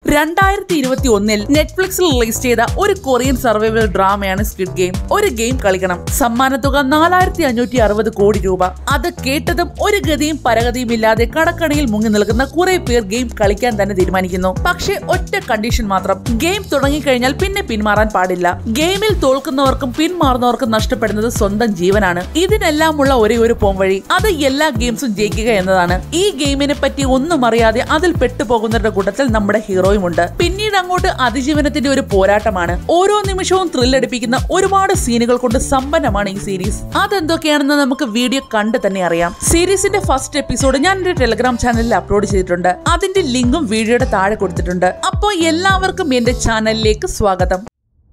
രണ്ടായിരത്തി ഇരുപത്തി ഒന്നിൽ നെറ്റ്ഫ്ലിക്സിൽ റിലീസ് ചെയ്ത ഒരു കൊറിയൻ സർവൈവൽ ഡ്രാമയാണ് സ്ക്വിഡ് ഗെയിം ഒരു ഗെയിം കളിക്കണം സമ്മാനത്തുക നാലായിരത്തി അഞ്ഞൂറ്റി അറുപത് കോടി രൂപ അത് കേട്ടതും ഒരു ഗതിയും പരഗതിയും ഇല്ലാതെ കടക്കണിയിൽ മുങ്ങി നിൽക്കുന്ന കുറെ പേർ ഗെയിം കളിക്കാൻ തന്നെ തീരുമാനിക്കുന്നു പക്ഷേ ഒറ്റ കണ്ടീഷൻ മാത്രം ഗെയിം തുടങ്ങിക്കഴിഞ്ഞാൽ പിന്നെ പിന്മാറാൻ പാടില്ല ഗെയിമിൽ തോൽക്കുന്നവർക്കും പിന്മാറുന്നവർക്കും നഷ്ടപ്പെടുന്നത് സ്വന്തം ജീവനാണ് ഇതിനെല്ലാമുള്ള ഒരേ ഒരു പോംവഴി അത് എല്ലാ ഗെയിംസും ജയിക്കുക എന്നതാണ് ഈ ഗെയിമിനെ പറ്റി ഒന്നും അറിയാതെ അതിൽ പെട്ടുപോകുന്നവരുടെ കൂട്ടത്തിൽ നമ്മുടെ ഹീറോയുമുണ്ട് പിന്നീട് അങ്ങോട്ട് അതിജീവനത്തിന്റെ ഒരു പോരാട്ടമാണ് ഓരോ നിമിഷവും ത്രില്ലടിപ്പിക്കുന്ന ഒരുപാട് സീനുകൾ കൊണ്ട് സമ്പന്നമാണ് ഈ സീരീസ് അതെന്തൊക്കെയാണെന്ന് നമുക്ക് വീഡിയോ കണ്ട് തന്നെ അറിയാം സീരീസിന്റെ ഫസ്റ്റ് എപ്പിസോഡ് ഞാൻ എന്റെ ടെലിഗ്രാം ചാനലിൽ അപ്ലോഡ് ചെയ്തിട്ടുണ്ട് അതിന്റെ ലിങ്കും വീഡിയോയുടെ താഴെ കൊടുത്തിട്ടുണ്ട് അപ്പോൾ എല്ലാവർക്കും എന്റെ ചാനലിലേക്ക് സ്വാഗതം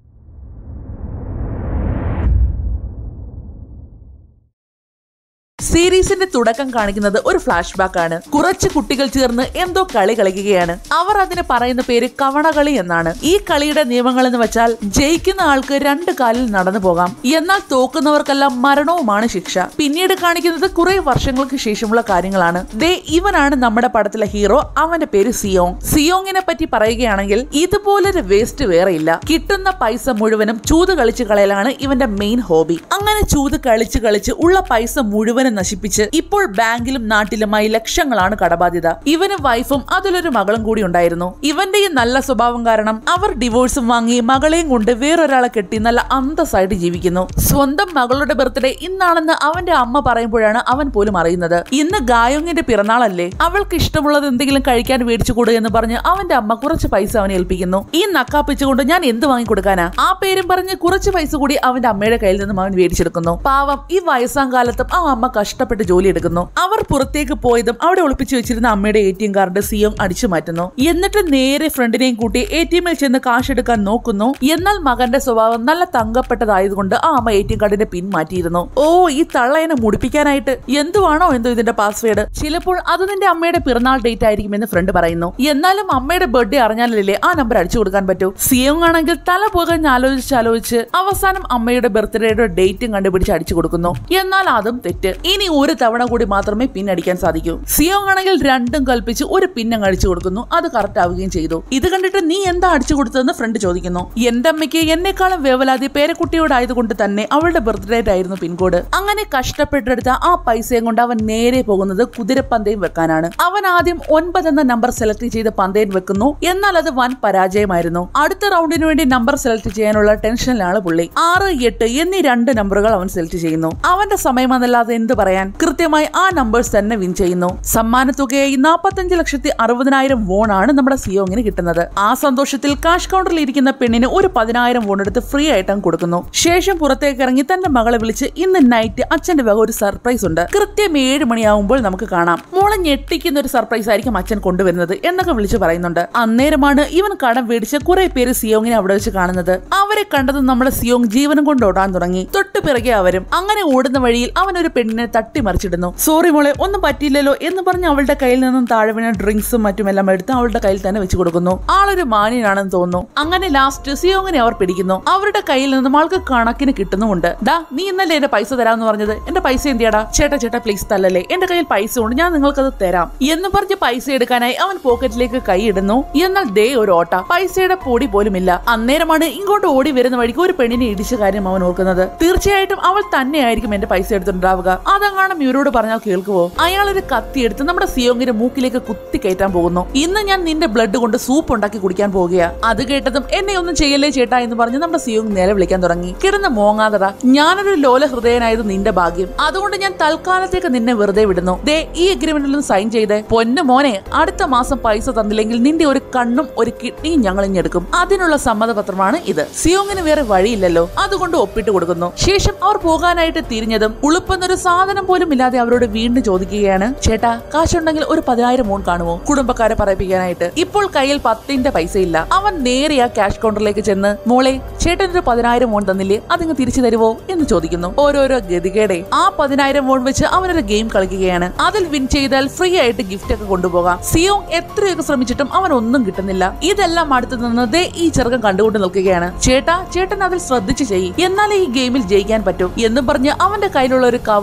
സീരീസിന്റെ തുടക്കം കാണിക്കുന്നത് ഒരു ഫ്ലാഷ് ബാക്ക് ആണ് കുറച്ച് കുട്ടികൾ ചേർന്ന് എന്തോ കളി കളിക്കുകയാണ് അവർ അതിന് പറയുന്ന പേര് കവണകളി എന്നാണ് ഈ കളിയുടെ നിയമങ്ങൾ എന്ന് വെച്ചാൽ ജയിക്കുന്ന ആൾക്ക് രണ്ട് കാലിൽ നടന്നു പോകാം എന്നാൽ തോക്കുന്നവർക്കെല്ലാം മരണവുമാണ് ശിക്ഷ പിന്നീട് കാണിക്കുന്നത് കുറെ വർഷങ്ങൾക്ക് ശേഷമുള്ള കാര്യങ്ങളാണ് ദേ ഇവനാണ് നമ്മുടെ പടത്തിലെ ഹീറോ അവന്റെ പേര് സിയോങ് സിയോങ്ങിനെ പറ്റി പറയുകയാണെങ്കിൽ ഇതുപോലൊരു വേസ്റ്റ് വേറെ ഇല്ല കിട്ടുന്ന പൈസ മുഴുവനും ചൂത് കളിച്ച് കളയലാണ് ഇവന്റെ മെയിൻ ഹോബി അങ്ങനെ ചൂത് കളിച്ച് കളിച്ച് ഉള്ള പൈസ മുഴുവനും നശിപ്പിച്ച് ഇപ്പോൾ ബാങ്കിലും നാട്ടിലുമായി ലക്ഷങ്ങളാണ് കടബാധ്യത ഇവന് വൈഫും അതിലൊരു മകളും കൂടി ഉണ്ടായിരുന്നു ഇവന്റെ ഈ നല്ല സ്വഭാവം കാരണം അവർ ഡിവോഴ്സും വാങ്ങി മകളെയും കൊണ്ട് വേറൊരാളെ കെട്ടി നല്ല അന്തസ്സായിട്ട് ജീവിക്കുന്നു സ്വന്തം മകളുടെ ബർത്ത്ഡേ ഇന്നാണെന്ന് അവന്റെ അമ്മ പറയുമ്പോഴാണ് അവൻ പോലും അറിയുന്നത് ഇന്ന് ഗായോങ്ങിന്റെ പിറന്നാളല്ലേ അവൾക്ക് ഇഷ്ടമുള്ളത് എന്തെങ്കിലും കഴിക്കാൻ മേടിച്ചു കൊടു എന്ന് പറഞ്ഞ് അവന്റെ അമ്മ കുറച്ച് പൈസ അവനെ ഏൽപ്പിക്കുന്നു ഈ നക്കാപ്പിച്ചുകൊണ്ട് ഞാൻ എന്ത് വാങ്ങി കൊടുക്കാനാ ആ പേരും പറഞ്ഞ് കുറച്ച് പൈസ കൂടി അവന്റെ അമ്മയുടെ കയ്യിൽ നിന്നും അവൻ മേടിച്ചെടുക്കുന്നു പാവം ഈ വയസ്സാം കാലത്തും ആ അമ്മ കഷ്ടപ്പെട്ട് ജോലി എടുക്കുന്നു അവർ പുറത്തേക്ക് പോയതും അവിടെ ഒളിപ്പിച്ചു വെച്ചിരുന്ന അമ്മയുടെ A T M card Seong അടിച്ചു മാറ്റുന്നു എന്നിട്ട് നേരെ ഫ്രണ്ടിനെയും കൂട്ടി എ ടി എമ്മിൽ ചെന്ന് കാശ് എടുക്കാൻ നോക്കുന്നു എന്നാൽ മകന്റെ സ്വഭാവം നല്ല തങ്കപ്പെട്ടതായതുകൊണ്ട് ആ അമ്മ എ ടി എം കാർഡിന്റെ പിൻ മാറ്റിയിരുന്നു ഓ ഈ തള്ളയനെ മുടിപ്പിക്കാനായിട്ട് എന്തുവാണോ എന്തോ ഇതിന്റെ പാസ്വേഡ് ചിലപ്പോൾ അത് നിന്റെ അമ്മയുടെ പിറന്നാൾ ഡേറ്റ് ആയിരിക്കും എന്ന് ഫ്രണ്ട് പറയുന്നു എന്നാലും അമ്മയുടെ ബർത്ത്ഡേ അറിഞ്ഞാലല്ലേ ആ നമ്പർ അടിച്ചു കൊടുക്കാൻ പറ്റൂ സിയോങ് ആണെങ്കിൽ തല പോകാൻ ആലോചിച്ച് ആലോചിച്ച് അവസാനം അമ്മയുടെ ബർത്ത്ഡേയുടെ ഡേറ്റും കണ്ടുപിടിച്ച് അടിച്ചു കൊടുക്കുന്നു എന്നാൽ അതും തെറ്റ് ഇനി ഒരു തവണ കൂടി മാത്രമേ പിൻ അടിക്കാൻ സാധിക്കൂ സിയോങ് ആണെങ്കിൽ രണ്ടും കൽപ്പിച്ച് ഒരു പിന്നങ്ങ് അടിച്ചു കൊടുക്കുന്നു അത് കറക്റ്റ് ആവുകയും ചെയ്തു ഇത് കണ്ടിട്ട് നീ എന്താ അടിച്ചു കൊടുത്തതെന്ന് ഫ്രണ്ട് ചോദിക്കുന്നു എന്റെ അമ്മയ്ക്ക് എന്നെക്കാളും വേവലാതി പേരക്കുട്ടിയോടായതുകൊണ്ട് തന്നെ അവളുടെ ബർത്ത്ഡേ ആയിരുന്നു പിൻകോഡ് അങ്ങനെ കഷ്ടപ്പെട്ടെടുത്ത ആ പൈസയും കൊണ്ട് അവൻ നേരെ പോകുന്നത് കുതിരപ്പന്തയം വെക്കാനാണ് അവൻ ആദ്യം ഒൻപത് എന്ന നമ്പർ സെലക്ട് ചെയ്ത് പന്തയം വെക്കുന്നു എന്നാൽ അത് വൻ പരാജയമായിരുന്നു അടുത്ത റൗണ്ടിന് വേണ്ടി നമ്പർ സെലക്ട് ചെയ്യാനുള്ള ടെൻഷനിലാണ് പുള്ളി ആറ് എട്ട് എന്നീ രണ്ട് നമ്പറുകൾ അവൻ സെലക്ട് ചെയ്യുന്നു അവന്റെ സമയമെന്നല്ലാതെ എന്ത് പറയാൻ കൃത്യമായി ആ നമ്പേഴ്സ് തന്നെ വിൻ ചെയ്യുന്നു സമ്മാനത്തുകയായി നാൽപ്പത്തഞ്ച് ലക്ഷത്തി അറുപതിനായിരം വോൺ ആണ് നമ്മുടെ സിയോങ്ങിന് കിട്ടുന്നത് ആ സന്തോഷത്തിൽ കാഷ് കൗണ്ടറിൽ ഇരിക്കുന്ന പെണ്ണിന് ഒരു പതിനായിരം വോൺ എടുത്ത് ഫ്രീ ആയിട്ട് അങ്ങ് കൊടുക്കുന്നു ശേഷം പുറത്തേക്ക് ഇറങ്ങി തന്റെ മകളെ വിളിച്ച് ഇന്ന് നൈറ്റ് അച്ഛന്റെ വക ഒരു സർപ്രൈസ് ഉണ്ട് കൃത്യം ഏഴ് മണിയാവുമ്പോൾ നമുക്ക് കാണാം മോളെ ഞെട്ടിക്കുന്ന ഒരു സർപ്രൈസ് ആയിരിക്കും അച്ഛൻ കൊണ്ടുവരുന്നത് എന്നൊക്കെ വിളിച്ചു പറയുന്നുണ്ട് അന്നേരമാണ് ഇവൻ കടം മേടിച്ച കുറെ പേര് സിയോങ്ങിനെ അവിടെ വെച്ച് കാണുന്നത് അവരെ കണ്ടത് നമ്മുടെ സിയോങ് ജീവനം കൊണ്ട് ഓടാൻ തുടങ്ങി തൊട്ടു പിറകെ അവരും അങ്ങനെ ഓടുന്ന വഴിയിൽ അവൻ ഒരു പെണ്ണിനെ തട്ടിമറിച്ചിടുന്നു സോറി മോളെ ഒന്നും പറ്റിയില്ലല്ലോ എന്ന് പറഞ്ഞ് അവളുടെ കയ്യിൽ നിന്നും താഴെ വീണ ഡ്രിങ്ക്സും മറ്റുമെല്ലാം എടുത്ത് അവളുടെ കയ്യിൽ തന്നെ വെച്ച് കൊടുക്കുന്നു ആളൊരു മാന്യനാണെന്ന് തോന്നുന്നു അങ്ങനെ ലാസ്റ്റ് സിയോങ്ങിനെ അവർ പിടിക്കുന്നു അവരുടെ കയ്യിൽ നിന്നും ആൾക്ക് കണക്കിന് കിട്ടുന്നുമുണ്ട് ദാ നീ ഇന്നലെ എന്റെ പൈസ തരാമെന്ന് പറഞ്ഞത് എന്റെ പൈസ എന്തിയാടാ ചേട്ടാ ചേട്ടാ പ്ലീസ് തല്ലല്ലേ എന്റെ കയ്യിൽ പൈസ ഉണ്ട് ഞാൻ നിങ്ങൾക്കത് തരാം എന്ന് പറഞ്ഞ് പൈസ എടുക്കാനായി അവൻ പോക്കറ്റിലേക്ക് കൈ ഇടുന്നു എന്നാൽ ദേ ഒരു ഓട്ട പൈസയുടെ പൊടി പോലുമില്ല അന്നേരമാണ് ഇങ്ങോട്ട് ഓടി വരുന്ന വഴിക്ക് ഒരു പെണ്ണിനെ ഇടിച്ച കാര്യം അവൻ ഓർക്കുന്നത് തീർച്ചയായിട്ടും അവൾ തന്നെയായിരിക്കും എന്റെ പൈസ എടുത്തിട്ടുണ്ടാവുക അതങ്ങാണം ഇവരോട് പറഞ്ഞാൽ കേൾക്കുവോ അയാൾ ഒരു കത്തി എടുത്ത് നമ്മുടെ സിയോങ്ങിന്റെ മൂക്കിലേക്ക് കുത്തി കയറ്റാൻ പോകുന്നു ഇന്ന് ഞാൻ നിന്റെ ബ്ലഡ് കൊണ്ട് സൂപ്പ് ഉണ്ടാക്കി കുടിക്കാൻ പോകുകയാ അത് കേട്ടതും എന്നെ ഒന്നും ചെയ്യല്ലേ ചേട്ടാ എന്ന് പറഞ്ഞ് നമ്മുടെ സിയോങ് നേരെ വിളിക്കാൻ തുടങ്ങി കിടന്ന് മോങ്ങാതടാ ഞാനൊരു ലോല ഹൃദയനായത് നിന്റെ ഭാഗ്യം അതുകൊണ്ട് ഞാൻ തൽക്കാലത്തേക്ക് നിന്നെ വെറുതെ വിടുന്നു ദേ ഈ അഗ്രിമെന്റിൽ ഒന്ന് സൈൻ ചെയ്തേ പൊന്നു മോനെ അടുത്ത മാസം പൈസ തന്നില്ലെങ്കിൽ നിന്റെ ഒരു കണ്ണും ഒരു കിഡ്നിയും ഞങ്ങൾ ഇഞ്ഞെടുക്കും അതിനുള്ള സമ്മതപത്രമാണ് ഇത് സിയോങ്ങിന് വേറെ വഴിയില്ലല്ലോ അതുകൊണ്ട് ഒപ്പിട്ട് കൊടുക്കുന്നു ശേഷം അവർ പോകാനായിട്ട് തിരിഞ്ഞതും ഉളുപ്പെന്നൊരു സാധനം പോലും ഇല്ലാതെ അവരോട് വീണ്ടും ചോദിക്കുകയാണ് ചേട്ടാ കാശുണ്ടെങ്കിൽ ഒരു പതിനായിരം മോൺ കാണുമോ കുടുംബക്കാരെ പറയിപ്പിക്കാനായിട്ട് ഇപ്പോൾ കയ്യിൽ പത്തിന്റെ പൈസ ഇല്ല അവൻ നേരെ ആ ക്യാഷ് കൗണ്ടറിലേക്ക് ചെന്ന് മോളെ ചേട്ടൻ ഒരു പതിനായിരം മോൺ തന്നില്ലേ അതിങ്ങ് തിരിച്ചു തരുവോ എന്ന് ചോദിക്കുന്നു ഓരോരോ ഗതികേടെ ആ പതിനായിരം മോൺ വെച്ച് അവനൊരു ഗെയിം കളിക്കുകയാണ് അതിൽ വിൻ ചെയ്താൽ ഫ്രീ ആയിട്ട് ഗിഫ്റ്റ് ഒക്കെ കൊണ്ടുപോകാം സിയോങ് എത്രയൊക്കെ ശ്രമിച്ചിട്ടും അവൻ ഒന്നും കിട്ടുന്നില്ല ഇതെല്ലാം അടുത്ത് നിന്ന് ദേ ഈ ചെറുക്കൻ കണ്ടുകൊണ്ട് നിൽക്കുകയാണ് ചേട്ടാ ചേട്ടൻ അതിൽ ശ്രദ്ധിച്ച് ചെയ്യും എന്നാലേ ഈ ഗെയിമിൽ ജയിക്കാൻ പറ്റൂ എന്നും പറഞ്ഞ് അവന്റെ കയ്യിലുള്ള ഒരു കവർ കാണിച്ചു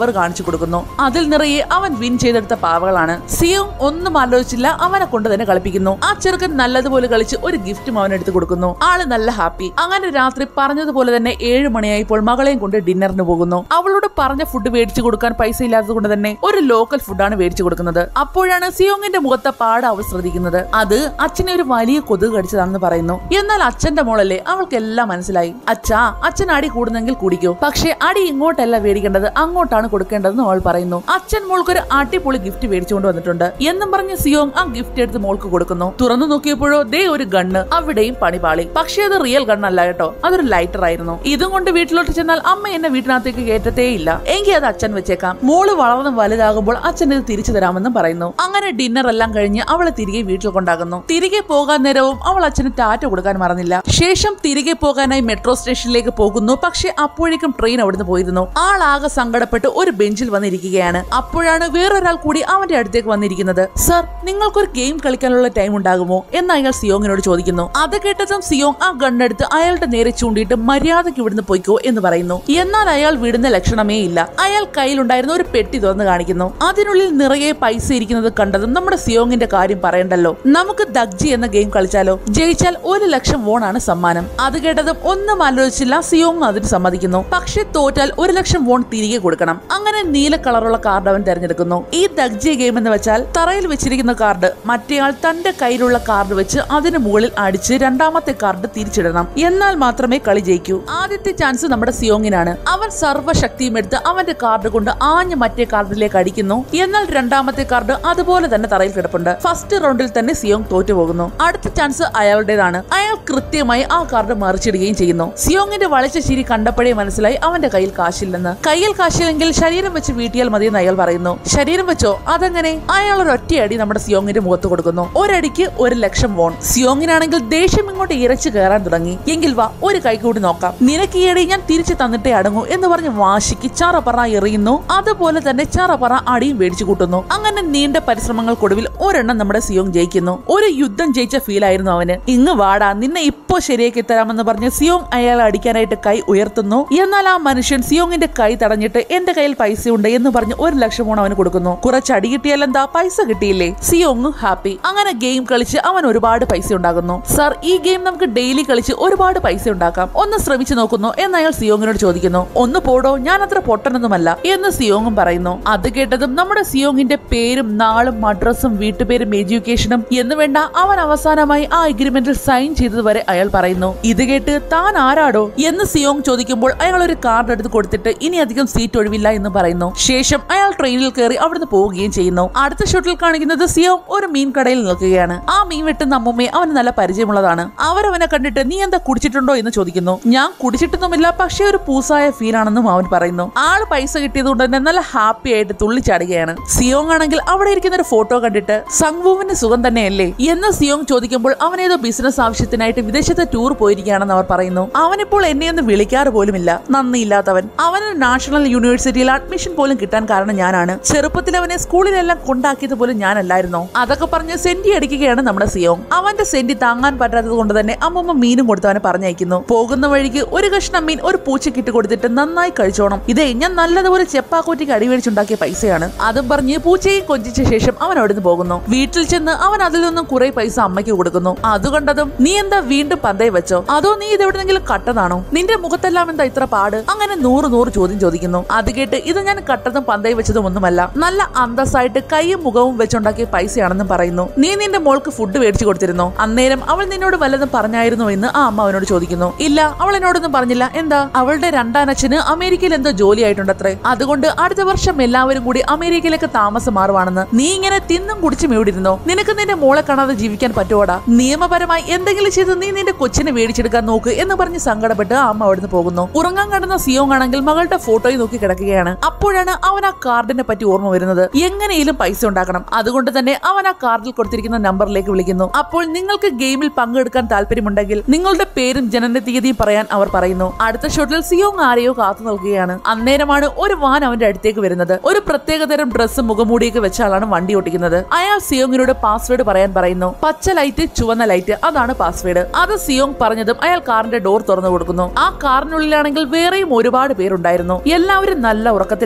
കൊടുക്കുന്നു അതിൽ നിറയെ അവൻ വിൻ ചെയ്തെടുത്ത പാവകളാണ് സിയോങ് ഒന്നും ആലോചിച്ചില്ല അവനെ കൊണ്ട് തന്നെ കളിപ്പിക്കുന്നു ആ ചെറുക്കൻ നല്ലതുപോലെ കളിച്ച് ഒരു ഗിഫ്റ്റും അവൻ എടുത്തു കൊടുക്കുന്നു ആള് നല്ല ഹാപ്പി അങ്ങനെ രാത്രി പറഞ്ഞതുപോലെ തന്നെ ഏഴ് മണിയായപ്പോൾ മകളെയും കൊണ്ട് ഡിന്നറിന് പോകുന്നു അവളോട് പറഞ്ഞ ഫുഡ് മേടിച്ചു കൊടുക്കാൻ പൈസ ഇല്ലാത്തത് കൊണ്ട് തന്നെ ഒരു ലോക്കൽ ഫുഡാണ് മേടിച്ചു കൊടുക്കുന്നത് അപ്പോഴാണ് സിയോങ്ങിന്റെ മുഖത്തെ പാട് അവൾ ശ്രദ്ധിക്കുന്നത് അത് അച്ഛനെ ഒരു വലിയ കൊതുക് കടിച്ചതാണെന്ന് പറയുന്നു എന്നാൽ അച്ഛന്റെ മോളല്ലേ അവൾക്ക് എല്ലാം മനസ്സിലായി അച്ഛാ അച്ഛൻ അടി കൂടുന്നെങ്കിൽ കുടിക്കൂ പക്ഷേ അടി ഇങ്ങോട്ടല്ല മേടിക്കേണ്ടത് അങ്ങോട്ടാണ് കൊടുക്കേണ്ടതെന്ന് അവൾ പറയുന്നു അച്ഛൻ മോൾക്കൊരു അടിപൊളി ഗിഫ്റ്റ് മേടിച്ചുകൊണ്ട് വന്നിട്ടുണ്ട് എന്നും പറഞ്ഞ് സിയോങ് ആ ഗിഫ്റ്റ് എടുത്ത് മോൾക്ക് കൊടുക്കുന്നു തുറന്നു നോക്കിയപ്പോഴോ ദേ ഒരു ഗണ്ണ് അവിടെയും പണിപാളി പക്ഷേ അത് റിയൽ ഗണ്ണല്ല കേട്ടോ അതൊരു ലൈറ്റർ ആയിരുന്നു ഇതും കൊണ്ട് വീട്ടിലോട്ട് ചെന്നാൽ അമ്മ എന്നെ വീട്ടിനകത്തേക്ക് കയറ്റത്തേ ഇല്ല എങ്കിൽ അത് അച്ഛൻ വെച്ചേക്കാം മോള് വളർന്ന് വലുതാകുമ്പോൾ അച്ഛൻ ഇത് തിരിച്ചു തരാമെന്നും പറയുന്നു അങ്ങനെ ഡിന്നർ എല്ലാം കഴിഞ്ഞ് അവളെ തിരികെ വീട്ടിൽ കൊണ്ടാകുന്നു തിരികെ പോകാൻ നേരവും അവൾ അച്ഛന് ടാറ്റ കൊടുക്കാൻ മറന്നില്ല ശേഷം തിരികെ പോകാനായി മെട്രോ സ്റ്റേഷനിലേക്ക് പോകുന്നു പക്ഷെ അപ്പോഴേക്കും ട്രെയിൻ അവിടുന്ന് പോയിരുന്നു ആളാകെ സങ്കടപ്പെട്ട് ഒരു ബെഞ്ചിൽ വന്നിരിക്കുകയാണ് അപ്പോഴാണ് വേറൊരാൾ കൂടി അവന്റെ അടുത്തേക്ക് വന്നിരിക്കുന്നത് സർ നിങ്ങൾക്കൊരു ഗെയിം കളിക്കാനുള്ള ടൈം ഉണ്ടാകുമോ എന്ന് അയാൾ സിയോങ്ങിനോട് ചോദിക്കുന്നു അത് കേട്ടതും സിയോങ് ആ ഗണ്ണെടുത്ത് അയാളുടെ നേരെ ചൂണ്ടിയിട്ട് മര്യാദയ്ക്ക് ഇവിടുന്ന് പോയിക്കോ എന്ന് പറയുന്നു എന്നാൽ അയാൾ വിടുന്ന ലക്ഷണമേ ഇല്ല അയാൾ കയ്യിലുണ്ടായിരുന്ന ഒരു പെട്ടി തുറന്ന് കാണിക്കുന്നു അതിനുള്ളിൽ നിറയെ പൈസ ഇരിക്കുന്നത് കണ്ടതും നമ്മുടെ സിയോങ്ങിന്റെ കാര്യം പറയണ്ടല്ലോ നമുക്ക് ദഗ്ജി എന്ന ഗെയിം കളിച്ചാലോ ജയിച്ചാൽ ഒരു ലക്ഷം വോണാണ് സമ്മാനം അത് കേട്ടതും ഒന്നും ആലോചിച്ചില്ല സിയോങ് അതിന് സമ്മതിക്കുന്നു പക്ഷെ തോറ്റാൽ ഒരു ലക്ഷം വോൺ തിരികെ കൊടുക്കണം അങ്ങനെ നീല കളറുള്ള കാർഡ് അവൻ തെരഞ്ഞെടുക്കുന്നു ഈ ദഗ്ജി ഗെയിം എന്ന് വെച്ചാൽ തറയിൽ വെച്ചിരിക്കുന്ന കാർഡ് മറ്റേയാൾ തന്റെ കയ്യിലുള്ള കാർഡ് വെച്ച് അതിന് മുകളിൽ അടിച്ച് രണ്ടാമത്തെ കാർഡ് തിരിച്ചിടണം എന്നാൽ മാത്രമേ കളി ജയിക്കൂ ആദ്യത്തെ ചാൻസ് നമ്മുടെ സിയോങ്ങിനാണ് അവൻ സർവ്വശക്തിയും എടുത്ത് അവന്റെ കാർഡ് കൊണ്ട് ആഞ്ഞ് മറ്റേ കാർഡിലേക്ക് അടിക്കുന്നു എന്നാൽ രണ്ടാമത്തെ കാർഡ് അതുപോലെ തന്നെ തറയിൽ കിടപ്പുണ്ട് ഫസ്റ്റ് റൗണ്ടിൽ തന്നെ സിയോങ് തോറ്റുപോകുന്നു അടുത്ത ചാൻസ് അയാളുടേതാണ് അയാൾ കൃത്യമായി ആ കാർഡ് മറിച്ചിടുകയും ചെയ്യുന്നു സിയോങ്ങിന്റെ വളിച്ച ചിരി കണ്ടപ്പോഴേ മനസ്സിലായി അവന്റെ കയ്യിൽ കാശില്ലെന്ന് കയ്യിൽ കാശില്ലെങ്കിൽ ശരീരം വെച്ച് വീട്ടിയാൽ മതിയെന്ന് അയാൾ പറയുന്നു ശരീരം വെച്ചോ അതെങ്ങനെ അയാൾ ഒരു ഒറ്റയടി നമ്മുടെ സിയോങ്ങിന്റെ മുഖത്ത് കൊടുക്കുന്നു ഒരടിക്ക് ഒരു ലക്ഷം വോൺ സിയോങ്ങിനാണെങ്കിൽ ദേഷ്യം ഇങ്ങോട്ട് ഇരച്ചു കയറാൻ തുടങ്ങി എങ്കിൽ വാ ഒരു കൈ കൂടി നോക്കാം നിനക്ക് ഈ അടി ഞാൻ തിരിച്ചു തന്നിട്ടേ അടങ്ങൂ എന്ന് പറഞ്ഞ് വാശിക്ക് ചറപറ എറിയുന്നു അതുപോലെ തന്നെ ചറപറ അടിയും മേടിച്ചു കൂട്ടുന്നു അങ്ങനെ നീണ്ട പരിശ്രമങ്ങൾക്കൊടുവിൽ ഒരെണ്ണം നമ്മുടെ സിയോങ് ജയിക്കുന്നു ഒരു യുദ്ധം ജയിച്ച ഫീൽ ആയിരുന്നു അവന് ഇങ്ങ് വാടാ നിന്നെ ഇപ്പോ ശരിയാക്കി തരാമെന്ന് പറഞ്ഞ് സിയോങ് അയാളെ അടിക്കാനായിട്ട് കൈ ഉയർത്തുന്നു എന്നാൽ ആ മനുഷ്യൻ സിയോങ്ങിന്റെ കൈ തടഞ്ഞിട്ട് എന്റെ കയ്യിൽ പൈസ ഉണ്ട് എന്ന് പറഞ്ഞ് ഒരു ലക്ഷം ഫോൺ അവന് കൊടുക്കുന്നു കുറച്ച് അടി കിട്ടിയാൽ എന്താ പൈസ കിട്ടിയില്ലേ സിയോങ് ഹാപ്പി അങ്ങനെ ഗെയിം കളിച്ച് അവൻ ഒരുപാട് പൈസ ഉണ്ടാകുന്നു സർ ഈ ഗെയിം നമുക്ക് ഡെയിലി കളിച്ച് ഒരുപാട് പൈസ ഉണ്ടാക്കാം ഒന്ന് ശ്രമിച്ചു നോക്കുന്നു എന്ന് അയാൾ സിയോങ്ങിനോട് ചോദിക്കുന്നു ഒന്ന് പോടോ ഞാൻ അത്ര പൊട്ടനൊന്നുമല്ല എന്ന് സിയോങ്ങും പറയുന്നു അത് കേട്ടതും നമ്മുടെ സിയോങ്ങിന്റെ പേരും നാളും അഡ്രസ്സും വീട്ടുപേരും എഡ്യൂക്കേഷനും എന്ന് വേണ്ട അവൻ അവസാനമായി ആ എഗ്രിമെന്റിൽ സൈൻ ചെയ്തത് വരെ അയാൾ പറയുന്നു ഇത് കേട്ട് താൻ ആരാടോ എന്ന് സിയോങ് ചോദിക്കുമ്പോൾ അയാൾ ഒരു കാർഡ് എടുത്ത് കൊടുത്തിട്ട് ഇനി അധികം സീറ്റ് ഒഴിവില്ല എന്ന് പറയുന്നു ശേഷം അയാൾ ട്രെയിനിൽ കയറി അവിടുന്ന് പോവുകയും ചെയ്യുന്നു അടുത്ത ഷോട്ടിൽ കാണിക്കുന്നത് സിയോങ് ഒരു മീൻ കടയിൽ നിൽക്കുകയാണ് ആ മീൻ വെട്ടുന്ന അമ്മൂമ്മയെ അവന് നല്ല പരിചയമുള്ളതാണ് അവരവനെ കണ്ടിട്ട് നീ എന്താ കുടിച്ചിട്ടുണ്ടോ എന്ന് ചോദിക്കുന്നു ഞാൻ കുടിച്ചിട്ടൊന്നുമില്ല പക്ഷേ ഒരു പൂസായ ഫീൽ ആണെന്നും അവൻ പറയുന്നു ആള് പൈസ കിട്ടിയത് കൊണ്ട് തന്നെ നല്ല ഹാപ്പി ആയിട്ട് തുള്ളിച്ചാടുകയാണ് സിയോങ് ആണെങ്കിൽ അവിടെ ഇരിക്കുന്ന ഒരു ഫോട്ടോ കണ്ടിട്ട് സംഗുവിന് സുഖം തന്നെയല്ലേ എന്ന് സിയോങ് ചോദിക്കുമ്പോൾ അവൻ ഏതോ ബിസിനസ് ആവശ്യത്തിനായിട്ട് വിദേശത്ത് ടൂർ പോയിരിക്കുകയാണെന്ന് അവർ പറയുന്നു അവനിപ്പോൾ എന്നെ ഒന്ന് വിളിക്കാറ് പോലുമില്ല നന്ദിയില്ലാത്തവൻ അവന് നാഷണൽ യൂണിവേഴ്സിറ്റിയിൽ അഡ്മിഷൻ പോലും കിട്ടാൻ കാരണം ഞാനാണ് ചെറുപ്പത്തിൽ അവനെ സ്കൂളിലെല്ലാം കൊണ്ടാക്കിയത് പോലും ഞാനല്ലായിരുന്നോ അതൊക്കെ പറഞ്ഞ് സെന്റി അടിക്കുകയാണ് നമ്മുടെ സിയോങ് അവന്റെ സെന്റി താങ്ങാൻ പറ്റാത്തത് കൊണ്ട് തന്നെ അമ്മമ്മ മീനും കൊടുത്ത് അവനെ പറഞ്ഞയക്കുന്നു പോകുന്ന വഴിക്ക് ഒരു കഷ്ണം മീൻ ഒരു പൂച്ചയ്ക്ക് ഇട്ട് കൊടുത്തിട്ട് നന്നായി കഴിച്ചോണം ഇതേ ഞാൻ നല്ലതുപോലെ ചെപ്പാക്കോറ്റിക്ക് അടിവെടിച്ചുണ്ടാക്കിയ പൈസയാണ് അതും പറഞ്ഞ് പൂച്ചയെ കൊഞ്ചിച്ച ശേഷം അവൻ അവിടുന്ന് പോകുന്നു വീട്ടിൽ ചെന്ന് അവൻ അതിൽ നിന്നും കുറെ പൈസ അമ്മയ്ക്ക് കൊടുക്കുന്നു അത് കണ്ടതും നീ എന്താ വീണ്ടും പന്തയെ വെച്ചോ അതോ നീ ഇത് എവിടെന്നെങ്കിലും കട്ടതാണോ നിന്റെ മുഖത്തെല്ലാം എന്താ ഇത്ര പാട് അങ്ങനെ നൂറ് നൂറ് ചോദ്യം ചോദിക്കുന്നു അത് കേട്ട് ഇത് ഞാൻ കട്ടതും പന്തയെ വെച്ചതും ഒന്നുമല്ല നല്ല അന്തസ്സായിട്ട് കൈയും മുഖവും വെച്ചുണ്ടാക്കിയ പൈസയാണെന്നും പറയുന്നു നീ നിന്റെ മോൾക്ക് ഫുഡ് മേടിച്ചു കൊടുത്തിരുന്നോ അന്നേരം അവൾ നിന്നോട് വല്ലതും പറഞ്ഞായിരുന്നോ എന്ന് ആ അമ്മ അവനോട് ചോദിക്കുന്നു ഇല്ല അവൾ എന്നോടൊന്നും പറഞ്ഞില്ല എന്താ അവളുടെ രണ്ടാനച്ഛന് അമേരിക്കയിൽ എന്തോ ജോലിയായിട്ടുണ്ടത്രേ അതുകൊണ്ട് അടുത്ത വർഷം എല്ലാവരും കൂടി അമേരിക്കയിലേക്ക് താമസം മാറുവാണെന്ന് നീ ഇങ്ങനെ തിന്നും കുടിച്ചും ഇവിടിരുന്നോ നിനക്ക് നിന്റെ മോളെ കാണാതെ ജീവിക്കാൻ പറ്റുവാടാ നിയമപരമായി എന്തെങ്കിലും ചെയ്ത് നീ നിന്റെ കൊച്ചിനെ മേടിച്ചെടുക്കാൻ നോക്ക് എന്ന് പറഞ്ഞ് സങ്കടപ്പെട്ട് ആ അമ്മ അവിടുന്ന് പോകുന്നു ഉറങ്ങാൻ കിടന്ന സിയോങ് ആണെങ്കിൽ മകളുടെ ഫോട്ടോയിൽ നോക്കി കിടക്കുകയാണ് അപ്പോഴാണ് അവൻ ആ കാർഡിനെ പറ്റി ഓർമ്മ വരുന്നത് എങ്ങനെയും പൈസ ഉണ്ടാക്കണം അതുകൊണ്ട് തന്നെ അവൻ ആ കാർഡിൽ കൊടുത്തിരിക്കുന്ന നമ്പറിലേക്ക് വിളിക്കുന്നു അപ്പോൾ നിങ്ങൾക്ക് ഗെയിമിൽ പങ്കെടുക്കാൻ താല്പര്യമുണ്ടെങ്കിൽ നിങ്ങളുടെ പേരും ജനന തീയതിയും പറയാൻ അവർ പറയുന്നു അടുത്ത ഷോട്ടിൽ സിയോങ് ആരെയോ കാത്തു നിൽക്കുകയാണ് അന്നേരമാണ് ഒരു വാൻ അവന്റെ അടുത്തേക്ക് വരുന്നത് ഒരു പ്രത്യേകതരം ഡ്രസ്സും മുഖമൂടിയൊക്കെ വെച്ച ആളാണ് വണ്ടി ഓട്ടിക്കുന്നത് അയാൾ സിയോങ്ങിനോട് പാസ്വേഡ് പറയാൻ പറയുന്നു പച്ച ലൈറ്റ് ചുവന്ന ലൈറ്റ് അതാണ് പാസ്വേഡ് അത് സിയോങ് പറഞ്ഞതും അയാൾ കാറിന്റെ ഡോർ തുറന്നു കൊടുക്കുന്നു ആ കാറിനുള്ളിലാണെങ്കിൽ വേറെയും ഒരുപാട് പേരുണ്ടായിരുന്നു എല്ലാവരും നല്ല ഉറക്കത്തിലാണ്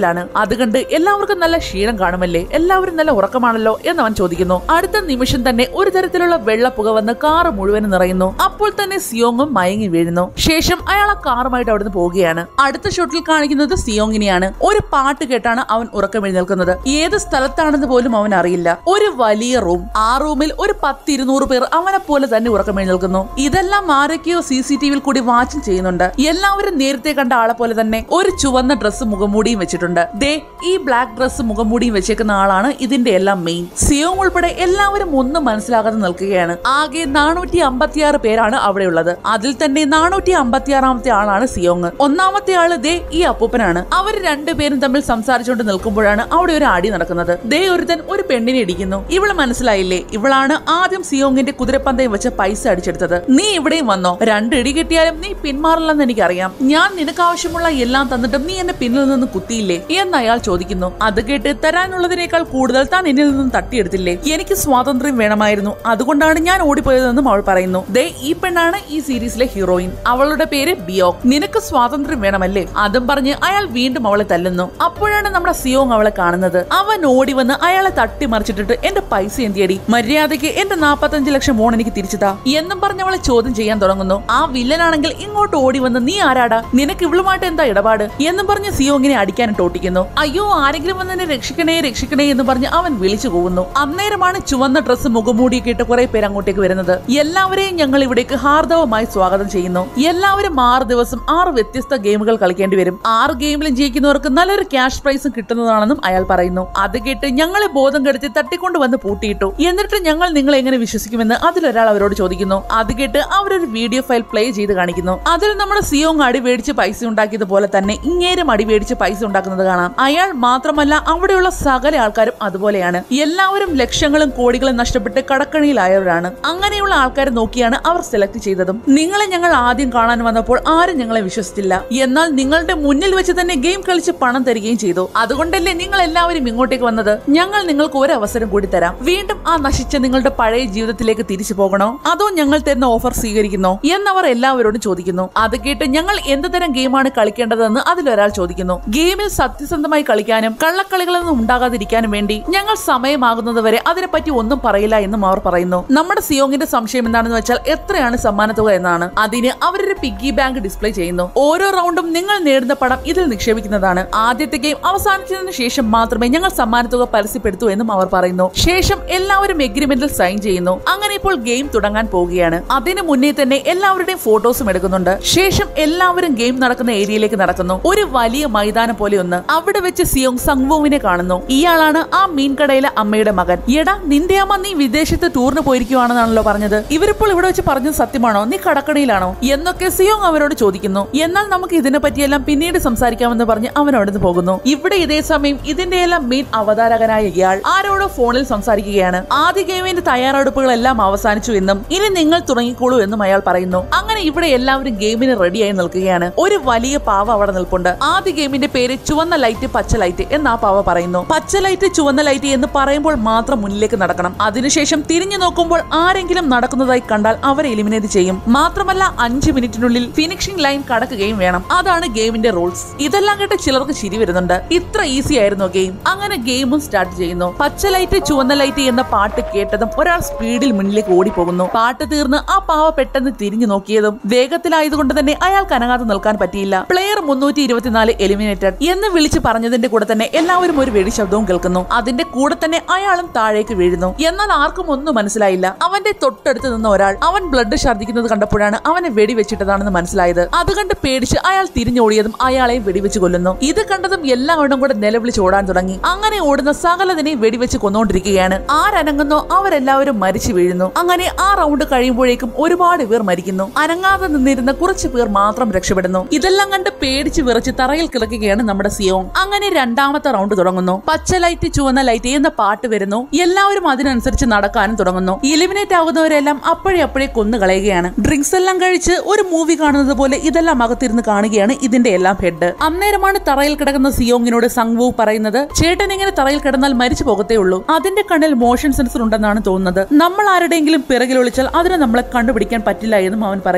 ഉറക്കത്തിലാണ് അത് കണ്ട് എല്ലാവർക്കും നല്ല ക്ഷീണം കാണുമല്ലേ എല്ലാവരും നല്ല ഉറക്കമാണല്ലോ എന്ന് അവൻ ചോദിക്കുന്നു അടുത്ത നിമിഷം തന്നെ ഒരു തരത്തിലുള്ള വെള്ളപ്പുക വന്ന് കാറ് മുഴുവനും നിറയുന്നു അപ്പോൾ തന്നെ സിയോങ്ങും മയങ്ങി വീഴുന്നു ശേഷം അയാൾ ആ കാറുമായിട്ട് അവിടുന്ന് പോവുകയാണ് അടുത്ത ഷോട്ടിൽ കാണിക്കുന്നത് സിയോങ്ങിനെയാണ് ഒരു പാട്ട് കേട്ടാണ് അവൻ ഉറക്കം എഴുന്നേൽക്കുന്നത് ഏത് സ്ഥലത്താണെന്ന് പോലും അവൻ അറിയില്ല ഒരു വലിയ റൂം ആ റൂമിൽ ഒരു പത്തിരുന്നൂറ് പേർ അവനെ പോലെ തന്നെ ഉറക്കം എഴുന്നേൽക്കുന്നു ഇതെല്ലാം ആരൊക്കെയോ സി സി ടി വിയിൽ കൂടി വാച്ചും ചെയ്യുന്നുണ്ട് എല്ലാവരും നേരത്തെ കണ്ട ആളെ പോലെ തന്നെ ഒരു ചുവന്ന ഡ്രസ്സ് മുഖംമൂടിയും വെച്ചിട്ടുണ്ട് ദേ ഈ ബ്ലാക്ക് ഡ്രസ്സ് മുഖംമൂടിയും വെച്ചേക്കുന്ന ആളാണ് ഇതിന്റെ എല്ലാം മെയിൻ സിയോങ് ഉൾപ്പെടെ എല്ലാവരും ഒന്നും മനസ്സിലാകാതെ നിൽക്കുകയാണ് ആകെ നാനൂറ്റി അമ്പത്തിയാറ് പേരാണ് അവിടെയുള്ളത് അതിൽ തന്നെ നാനൂറ്റി അമ്പത്തിയാറാമത്തെ ആളാണ് സിയോങ് ഒന്നാമത്തെ ആള് ദേ ഈ അപ്പൂപ്പനാണ് അവർ രണ്ടുപേരും തമ്മിൽ സംസാരിച്ചുകൊണ്ട് നിൽക്കുമ്പോഴാണ് അവിടെ ഒരു അടി നടക്കുന്നത് ദേ ഒരുത്തൻ ഒരു പെണ്ണിനെ ഇടിക്കുന്നു ഇവള് മനസ്സിലായില്ലേ ഇവളാണ് ആദ്യം സിയോങ്ങിന്റെ കുതിരപ്പന്തയം വെച്ച് പൈസ അടിച്ചെടുത്തത് നീ ഇവിടെയും വന്നോ രണ്ട് ഇടി കിട്ടിയാലും നീ പിന്മാറില്ലെന്ന് എനിക്കറിയാം ഞാൻ നിനക്ക് ആവശ്യമുള്ള എല്ലാം തന്നിട്ടും നീ എന്നെ പിന്നിൽ നിന്ന് കുത്തിയില്ലേ എന്ന് അയാൾ ചോദിക്കുന്നു അത് കേട്ട് തരാനുള്ളതിനേക്കാൾ കൂടുതൽ താൻ എന്നിൽ നിന്നും തട്ടിയെടുത്തില്ലേ എനിക്ക് സ്വാതന്ത്ര്യം വേണമായിരുന്നു അതുകൊണ്ടാണ് ഞാൻ ഓടിപ്പോയതെന്നും അവൾ പറയുന്നു ദേ ഈ പെണ്ണാണ് ഈ സീരീസിലെ ഹീറോയിൻ അവളുടെ പേര് ബിയോക് നിനക്ക് സ്വാതന്ത്ര്യം വേണമല്ലേ അതും പറഞ്ഞ് അയാൾ വീണ്ടും അവളെ തല്ലുന്നു അപ്പോഴാണ് നമ്മുടെ സിയോങ് അവളെ കാണുന്നത് അവൻ ഓടി വന്ന് അയാളെ തട്ടിമറിച്ചിട്ടിട്ട് എന്റെ പൈസ എന്തിയടി മര്യാദയ്ക്ക് എന്റെ നാപ്പത്തഞ്ച് ലക്ഷം മോൺ എനിക്ക് തിരിച്ചതാ എന്നും പറഞ്ഞ് അവളെ ചോദ്യം ചെയ്യാൻ തുടങ്ങുന്നു ആ വില്ലനാണെങ്കിൽ ഇങ്ങോട്ട് ഓടി വന്ന് നീ ആരാടാ നിനക്ക് ഇവളുമായിട്ട് എന്താ ഇടപാട് എന്നും പറഞ്ഞ് സിയോങ്ങിനെ അടിക്കാനിട്ട് ഓട്ടിക്കുന്നു അയ്യോ ആരെങ്കിലും വന്ന് എന്നെ രക്ഷിക്കണേ രക്ഷിക്കണേ എന്ന് പറഞ്ഞ് അവൻ വിളിച്ചു പോകുന്നു അന്നേരമാണ് ചുവന്ന ഡ്രസ്സ് മുഖംമൂടിയൊക്കെ ഇട്ട് കുറെ പേര് അങ്ങോട്ടേക്ക് വരുന്നത് എല്ലാവരെയും ഞങ്ങൾ ഇവിടേക്ക് ഹാർദവമായി സ്വാഗതം ചെയ്യുന്നു എല്ലാവരും ആറ് ദിവസം ആറ് വ്യത്യസ്ത ഗെയിമുകൾ കളിക്കേണ്ടി വരും ആറ് ഗെയിമിലും ജയിക്കുന്നവർക്ക് നല്ലൊരു ക്യാഷ് പ്രൈസും കിട്ടുന്നതാണെന്നും അയാൾ പറയുന്നു അത് കേട്ട് ഞങ്ങളെ ബോധം കെടുത്തി തട്ടിക്കൊണ്ട് വന്ന് പൂട്ടിയിട്ടു എന്നിട്ട് ഞങ്ങൾ നിങ്ങളെ എങ്ങനെ വിശ്വസിക്കുമെന്ന് അതിലൊരാൾ അവരോട് ചോദിക്കുന്നു അത് കേട്ട് അവരൊരു വീഡിയോ ഫയൽ പ്ലേ ചെയ്ത് കാണിക്കുന്നു അതിൽ നമ്മുടെ സിയോങ് അടി മേടിച്ച് പൈസ ഉണ്ടാക്കിയതുപോലെ തന്നെ ഇങ്ങേരും അടി മേടിച്ച് പൈസ ഉണ്ടാക്കുന്നത് കാണാം അയാൾ മാത്രമല്ല അവിടെയുള്ള സകല ആൾക്കാരും അതുപോലെയാണ് എല്ലാവരും ലക്ഷങ്ങളും കോടികളും നഷ്ടപ്പെട്ട് കടക്കണിയിലായവരാണ് അങ്ങനെയുള്ള ആൾക്കാരെ നോക്കിയാണ് അവർ സെലക്ട് ചെയ്തതും നിങ്ങളെ ഞങ്ങൾ ആദ്യം കാണാൻ വന്നപ്പോൾ ആരും ഞങ്ങളെ വിശ്വസിച്ചില്ല എന്നാൽ നിങ്ങളുടെ മുന്നിൽ വെച്ച് തന്നെ ഗെയിം കളിച്ച് പണം തരികയും ചെയ്തു അതുകൊണ്ടല്ലേ നിങ്ങൾ എല്ലാവരും ഇങ്ങോട്ടേക്ക് വന്നത് ഞങ്ങൾ നിങ്ങൾക്ക് ഒരു അവസരം കൂടി തരാം വീണ്ടും ആ നശിച്ച നിങ്ങളുടെ പഴയ ജീവിതത്തിലേക്ക് തിരിച്ചു പോകണോ അതോ ഞങ്ങൾ തരുന്ന ഓഫർ സ്വീകരിക്കുന്നോ എന്നവർ എല്ലാവരോടും ചോദിക്കുന്നു അത് കേട്ട് ഞങ്ങൾ എന്ത് തരം ഗെയിമാണ് കളിക്കേണ്ടതെന്ന് അതിലൊരാൾ ചോദിക്കുന്നു ഗെയിമിൽ സത്യസന്ധമായി കളിക്കാനും കള്ളക്കളികളൊന്നും ഉണ്ടാകാതിരിക്കാനും വേണ്ടി ഞങ്ങൾ സമയമാകുന്നതുവരെ അതിനെപ്പറ്റി ഒന്നും പറയില്ല എന്നും അവർ പറയുന്നു നമ്മുടെ സിയോങ്ങിന്റെ സംശയം എന്താണെന്ന് വെച്ചാൽ എത്രയാണ് സമ്മാനത്തുക എന്നാണ് അതിന് അവരൊരു പിഗ്ഗി ബാങ്ക് ഡിസ്പ്ലേ ചെയ്യുന്നു ഓരോ റൗണ്ടും നിങ്ങൾ നേടുന്ന പണം ഇതിൽ നിക്ഷേപിക്കുന്നതാണ് ആദ്യത്തെ ഗെയിം അവസാനിച്ചതിനു ശേഷം മാത്രമേ ഞങ്ങൾ സമ്മാനത്തുക പരസ്യപ്പെടുത്തൂ എന്നും അവർ പറയുന്നു ശേഷം എല്ലാവരും എഗ്രിമെന്റിൽ സൈൻ ചെയ്യുന്നു അങ്ങനെ ഇപ്പോൾ ഗെയിം തുടങ്ങാൻ പോവുകയാണ് അതിനു മുന്നേ തന്നെ എല്ലാവരുടെയും ഫോട്ടോസും എടുക്കുന്നുണ്ട് ശേഷം എല്ലാവരും ഗെയിം നടക്കുന്ന ഏരിയയിലേക്ക് നടക്കുന്നു ഒരു വലിയ മൈതാനം പോലെ ഒന്ന് അവിടെ വെച്ച് സിയോങ് സംഗ്വുവിനെ കാണുന്നു ഇയാളാണ് ആ മീൻകടയിലെ അമ്മയുടെ മകൻ എടാ നിന്റെ അമ്മ നീ വിദേശത്ത് ടൂറിന് പോയിരിക്കുവാണെന്നാണല്ലോ പറഞ്ഞത് ഇവരിപ്പോൾ ഇവിടെ വെച്ച് പറഞ്ഞത് സത്യമാണോ നീ കടക്കണിയിലാണോ എന്നൊക്കെ സിയോങ് അവരോട് ചോദിക്കുന്നു എന്നാൽ നമുക്ക് ഇതിനെ പറ്റിയെല്ലാം പിന്നീട് സംസാരിക്കാമെന്ന് പറഞ്ഞ് അവൻ അവിടുന്ന് പോകുന്നു ഇവിടെ ഇതേ സമയം ഇതിന്റെ എല്ലാം മെയിൻ അവതാരകനായ ഇയാൾ ആരോടോ ഫോണിൽ സംസാരിക്കുകയാണ് ആദ്യ ഗെയിമിന്റെ തയ്യാറെടുപ്പുകളെല്ലാം അവസാനിച്ചു എന്നും ഇനി നിങ്ങൾ തുടങ്ങിക്കോളൂ എന്നും അയാൾ പറയുന്നു അങ്ങനെ ഇവിടെ എല്ലാവരും ഗെയിമിന് റെഡിയായി നിൽക്കുകയാണ് ഒരു വലിയ പാവ അവിടെ നിൽപ്പുണ്ട് ആദ്യ ഗെയിമിന്റെ പേര് ചുവന്ന ലൈറ്റ് പച്ച ലൈറ്റ് എന്ന് ആ പാവ പറയുന്നു പച്ച ലൈറ്റ് ചുവന്ന ലൈറ്റ് എന്ന് പറയുമ്പോൾ മാത്രം മുന്നിലേക്ക് നടക്കണം അതിനുശേഷം തിരിഞ്ഞു നോക്കുമ്പോൾ ആരെങ്കിലും നടക്കുന്നതായി കണ്ടാൽ അവരെ എലിമിനേറ്റ് ചെയ്യും മാത്രമല്ല അഞ്ച് മിനിറ്റിനുള്ളിൽ ഫിനിഷിംഗ് ലൈൻ കടക്കുകയും വേണം അതാണ് ഗെയിമിന്റെ റൂൾസ് ഇതെല്ലാം കേട്ട് ചിലർക്ക് ചിരി വരുന്നുണ്ട് ഇത്ര ഈസി ആയിരുന്നു ഗെയിം അങ്ങനെ ഗെയിമും സ്റ്റാർട്ട് ചെയ്യുന്നു പച്ച ലൈറ്റ് ചുവന്ന ലൈറ്റ് എന്ന പാട്ട് കേട്ടതും ഒരാൾ സ്പീഡിൽ മുന്നിലേക്ക് ഓടിപ്പോകുന്നു പാട്ട് തീർന്ന് ആ പാവ പെട്ടെന്ന് തിരിഞ്ഞു നോക്കിയതും വേഗത്തിലായതുകൊണ്ട് തന്നെ അയാൾക്ക് അനങ്ങാതെ നിൽക്കാൻ പറ്റിയില്ല പ്ലെയർ മുന്നൂറ്റി ഇരുപത്തിനാല് എലിമിനേറ്റഡ് എന്ന് വിളിച്ച് പറഞ്ഞതിന്റെ കൂടെ തന്നെ എല്ലാവരും ഒരു വെടി ശബ്ദവും കേൾക്കുന്നു അതിന്റെ കൂടെ തന്നെ അയാളും താഴേക്ക് വീഴുന്നു എന്നാൽ ആർക്കും ഒന്നും മനസ്സിലായില്ല അവന്റെ തൊട്ടടുത്ത് നിന്ന ഒരാൾ അവൻ ബ്ലഡ് ഛർദ്ദിക്കുന്നത് കണ്ടപ്പോഴാണ് അവനെ വെടിവെച്ചിട്ടതാണെന്ന് മനസ്സിലായത് അത് കണ്ട് പേടിച്ച് അയാൾ തിരിഞ്ഞോടിയതും അയാളെയും വെടിവെച്ച് കൊല്ലുന്നു ഇത് കണ്ടതും എല്ലാവരും കൂടെ നിലവിളിച്ച് ഓടാൻ തുടങ്ങി അങ്ങനെ ഓടുന്ന സകലതിനെയും വെടിവെച്ച് കൊന്നുകൊണ്ടിരിക്കുകയാണ് ആരനങ്ങുന്നോ അവരെല്ലാവരും മരിച്ചു വീഴുന്നു അങ്ങനെ ആ റൗണ്ട് കഴിയുമ്പോഴേക്കും ഒരുപാട് പേർ മരിക്കുന്നു അനങ്ങാതെ നിന്നിരുന്ന കുറച്ച് പേർ മാത്രം രക്ഷപ്പെടുന്നു ഇതെല്ലാം കണ്ട് പേടിച്ച് വിറച്ച് തറയിൽ കിടക്കുകയാണ് നമ്മുടെ സിയോങ് അങ്ങനെ രണ്ടാമത്തെ റൗണ്ട് തുടങ്ങുന്നു പച്ച ലൈറ്റ് ചുവന്ന ലൈറ്റ് എന്ന പാട്ട് വരുന്നു എല്ലാവരും അതിനനുസരിച്ച് നടക്കാനും തുടങ്ങുന്നു എലിമിനേറ്റ് ആകുന്നവരെല്ലാം അപ്പോഴേ അപ്പോഴേ കൊന്നു കളയുകയാണ് ഡ്രിങ്ക്സ് എല്ലാം കഴിച്ച് ഒരു മൂവി കാണുന്നത് പോലെ ഇതെല്ലാം അകത്തിരുന്ന് കാണുകയാണ് ഇതിന്റെ എല്ലാം ഹെഡ് അന്നേരമാണ് തറയിൽ കിടക്കുന്ന സിയോങ്ങിനോട് സംഗ്വു പറയുന്നത് ചേട്ടൻ ഇങ്ങനെ തറയിൽ കിടന്നാൽ മരിച്ചു പോകത്തേ ഉള്ളൂ അതിന്റെ കണ്ണിൽ മോഷൻ സെൻസർ ഉണ്ടെന്നാണ് തോന്നുന്നത് നമ്മൾ ആരുടെയെങ്കിലും പിറകിൽ ഒളിച്ചാൽ അതിനെ നമ്മളെ കണ്ടുപിടിക്കാൻ പറ്റില്ല എന്നും അവൻ പറയുന്നു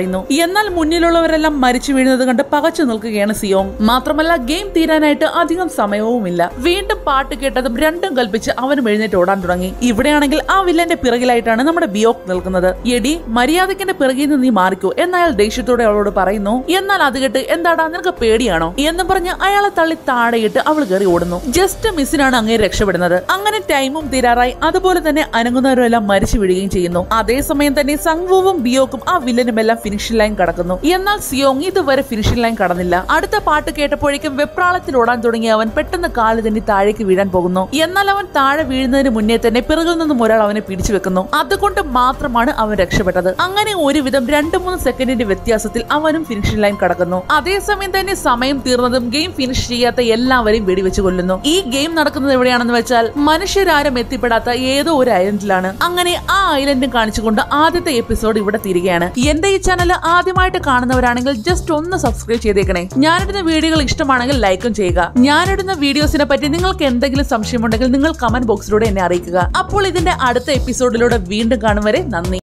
പറയുന്നു എന്നാൽ മുന്നിലുള്ളവരെല്ലാം മരിച്ചു വീഴുന്നത് കണ്ട് പകച്ചു നിൽക്കുകയാണ് സിയോങ് മാത്രമല്ല ഗെയിം തീരാനായിട്ട് അധികം സമയവുമില്ല വീണ്ടും പാട്ട് കേട്ടതും രണ്ടും കൽപ്പിച്ച് അവനും എഴുന്നേറ്റ് ഓടാൻ തുടങ്ങി ഇവിടെയാണെങ്കിൽ ആ വില്ലന്റെ പിറകിലായിട്ടാണ് നമ്മുടെ ബിയോക് നിൽക്കുന്നത് എടി മര്യാദക്കിന്റെ പിറകിൽ നിന്ന് നീ മാറിക്കോ എന്നയാൾ ദേഷ്യത്തോടെ അവളോട് പറയുന്നു എന്നാൽ അത് കേട്ട് എന്താടാ നിനക്ക് പേടിയാണോ എന്ന് പറഞ്ഞ് അയാളെ തള്ളി താഴെയിട്ട് അവൾ കയറി ഓടുന്നു ജസ്റ്റ് മിസ്സിനാണ് അങ്ങേ രക്ഷപ്പെടുന്നത് അങ്ങനെ ടൈമും തീരാറായി അതുപോലെ തന്നെ അനങ്ങുന്നവരെല്ലാം മരിച്ചു വീഴുകയും ചെയ്യുന്നു അതേസമയം തന്നെ സംഗ്വുവും ബിയോക്കും ആ വില്ലനും എല്ലാം ഫിനിഷിംഗ് ലൈൻ കടക്കുന്നു എന്നാൽ സിയോങ് ഇതുവരെ ഫിനിഷിംഗ് ലൈൻ കടന്നില്ല അടുത്ത പാട്ട് കേട്ടപ്പോഴേക്കും വെപ്രാളത്തിൽ ഓടാൻ തുടങ്ങിയ അവൻ പെട്ടെന്ന് കാല് തന്നെ താഴേക്ക് വീഴാൻ പോകുന്നു എന്നാൽ അവൻ താഴെ വീഴുന്നതിന് മുന്നേ തന്നെ പിറകിൽ നിന്നും ഒരാൾ അവനെ പിടിച്ചു വെക്കുന്നു അതുകൊണ്ട് മാത്രമാണ് അവൻ രക്ഷപ്പെട്ടത് അങ്ങനെ ഒരുവിധം രണ്ടു മൂന്ന് സെക്കൻഡിന്റെ വ്യത്യാസത്തിൽ അവനും ഫിനിഷിംഗ് ലൈൻ കടക്കുന്നു അതേസമയം തന്നെ സമയം തീർന്നതും ഗെയിം ഫിനിഷ് ചെയ്യാത്ത എല്ലാവരെയും വെടിവെച്ച് കൊല്ലുന്നു ഈ ഗെയിം നടക്കുന്നത് എവിടെയാണെന്ന് വെച്ചാൽ മനുഷ്യരാരും എത്തിപ്പെടാത്ത ഏതോ ഒരു ഐലൻഡിലാണ് അങ്ങനെ ആ ഐലൻഡും കാണിച്ചുകൊണ്ട് ആദ്യത്തെ എപ്പിസോഡ് ഇവിടെ തീരുകയാണ് എന്റെ ഈ ചാനൽ ആദ്യമായിട്ട് കാണുന്നവരാണെങ്കിൽ ജസ്റ്റ് ഒന്ന് സബ്സ്ക്രൈബ് ചെയ്തേക്കണേ ഞാനിടുന്ന വീഡിയോകൾ ഇഷ്ടമാണെങ്കിൽ ലൈക്കും ചെയ്യുക ഞാനിടുന്ന വീഡിയോസിനെ പറ്റി നിങ്ങൾക്ക് എന്തെങ്കിലും സംശയമുണ്ടെങ്കിൽ നിങ്ങൾ കമന്റ് ബോക്സിലൂടെ എന്നെ അറിയിക്കുക അപ്പോൾ ഇതിന്റെ അടുത്ത എപ്പിസോഡിലൂടെ വീണ്ടും കാണും വരെ നന്ദി